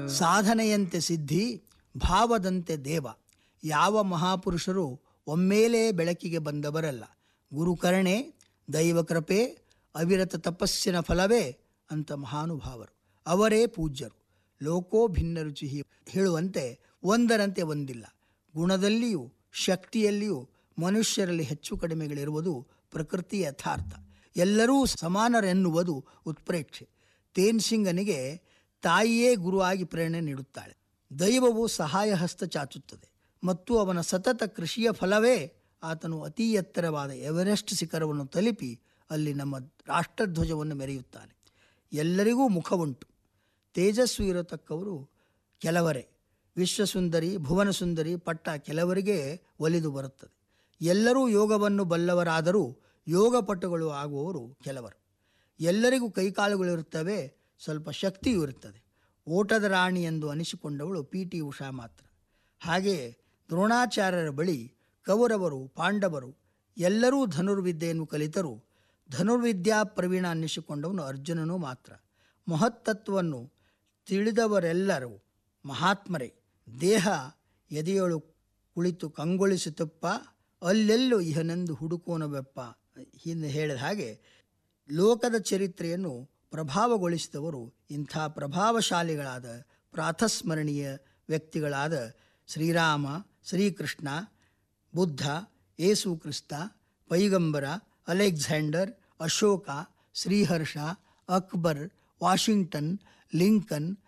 ಸಾಧನೆಯಂತೆ ಸಿದ್ಧಿ ಭಾವದಂತೆ ದೇವ ಯಾವ ಮಹಾಪುರುಷರು ಒಮ್ಮೇಲೇ ಬೆಳಕಿಗೆ ಬಂದವರಲ್ಲ ಗುರುಕರಣೆ ದೈವ ಕೃಪೆ ಅವಿರತ ತಪಸ್ಸಿನ ಫಲವೇ ಅಂತ ಮಹಾನುಭಾವರು ಅವರೇ ಪೂಜ್ಯರು ಲೋಕೋ ಭಿನ್ನ ರುಚಿ ಹೇಳುವಂತೆ ಒಂದರಂತೆ ಒಂದಿಲ್ಲ ಗುಣದಲ್ಲಿಯೂ ಶಕ್ತಿಯಲ್ಲಿಯೂ ಮನುಷ್ಯರಲ್ಲಿ ಹೆಚ್ಚು ಕಡಿಮೆಗಳಿರುವುದು ಪ್ರಕೃತಿ ಯಥಾರ್ಥ ಎಲ್ಲರೂ ಸಮಾನರೆನ್ನುವುದು ಉತ್ಪ್ರೇಕ್ಷೆ ತೇನ್ಸಿಂಗನಿಗೆ ತಾಯಿಯೇ ಗುರುವಾಗಿ ಪ್ರೇರಣೆ ನೀಡುತ್ತಾಳೆ ದೈವವು ಸಹಾಯ ಹಸ್ತ ಚಾಚುತ್ತದೆ ಮತ್ತು ಅವನ ಸತತ ಕೃಷಿಯ ಫಲವೇ ಆತನು ಅತಿ ಎತ್ತರವಾದ ಎವರೆಸ್ಟ್ ಶಿಖರವನ್ನು ತಲುಪಿ ಅಲ್ಲಿ ನಮ್ಮ ರಾಷ್ಟ್ರಧ್ವಜವನ್ನು ಮೆರೆಯುತ್ತಾನೆ ಎಲ್ಲರಿಗೂ ಮುಖವುಂಟು ತೇಜಸ್ವಿ ಇರತಕ್ಕವರು ಕೆಲವರೇ ವಿಶ್ವಸುಂದರಿ ಭುವನಸುಂದರಿ ಪಟ್ಟ ಕೆಲವರಿಗೆ ಒಲಿದು ಬರುತ್ತದೆ ಎಲ್ಲರೂ ಯೋಗವನ್ನು ಬಲ್ಲವರಾದರೂ ಯೋಗಪಟುಗಳು ಆಗುವವರು ಕೆಲವರು ಎಲ್ಲರಿಗೂ ಕೈಕಾಲುಗಳಿರುತ್ತವೆ ಸ್ವಲ್ಪ ಶಕ್ತಿಯೂ ಇರುತ್ತದೆ ಓಟದ ರಾಣಿ ಎಂದು ಅನಿಸಿಕೊಂಡವಳು ಪಿ ಟಿ ಉಷಾ ಮಾತ್ರ ಹಾಗೆಯೇ ದ್ರೋಣಾಚಾರ್ಯರ ಬಳಿ ಕೌರವರು ಪಾಂಡವರು ಎಲ್ಲರೂ ಧನುರ್ವಿದ್ಯೆಯನ್ನು ಕಲಿತರು ಧನುರ್ವಿದ್ಯಾ ಪ್ರವೀಣ ಅನ್ನಿಸಿಕೊಂಡವನು ಅರ್ಜುನನು ಮಾತ್ರ ಮಹತ್ತತ್ವವನ್ನು ತಿಳಿದವರೆಲ್ಲರೂ ಮಹಾತ್ಮರೇ ದೇಹ ಎದೆಯೊಳು ಕುಳಿತು ಕಂಗೊಳಿಸುತ್ತಪ್ಪ ಅಲ್ಲೆಲ್ಲೂ ಇಹನೆಂದು ಹುಡುಕೋನವೆಪ್ಪ ಹಿಂದೆ ಹೇಳಿದ ಹಾಗೆ ಲೋಕದ ಚರಿತ್ರೆಯನ್ನು ಪ್ರಭಾವಗೊಳಿಸಿದವರು ಇಂಥ ಪ್ರಭಾವಶಾಲಿಗಳಾದ ಪ್ರಾತಸ್ಮರಣೀಯ ವ್ಯಕ್ತಿಗಳಾದ Shriram Shrikrishna Buddha Yesu Kristha Paigambar Alexander Ashoka Shriharsha Akbar Washington Lincoln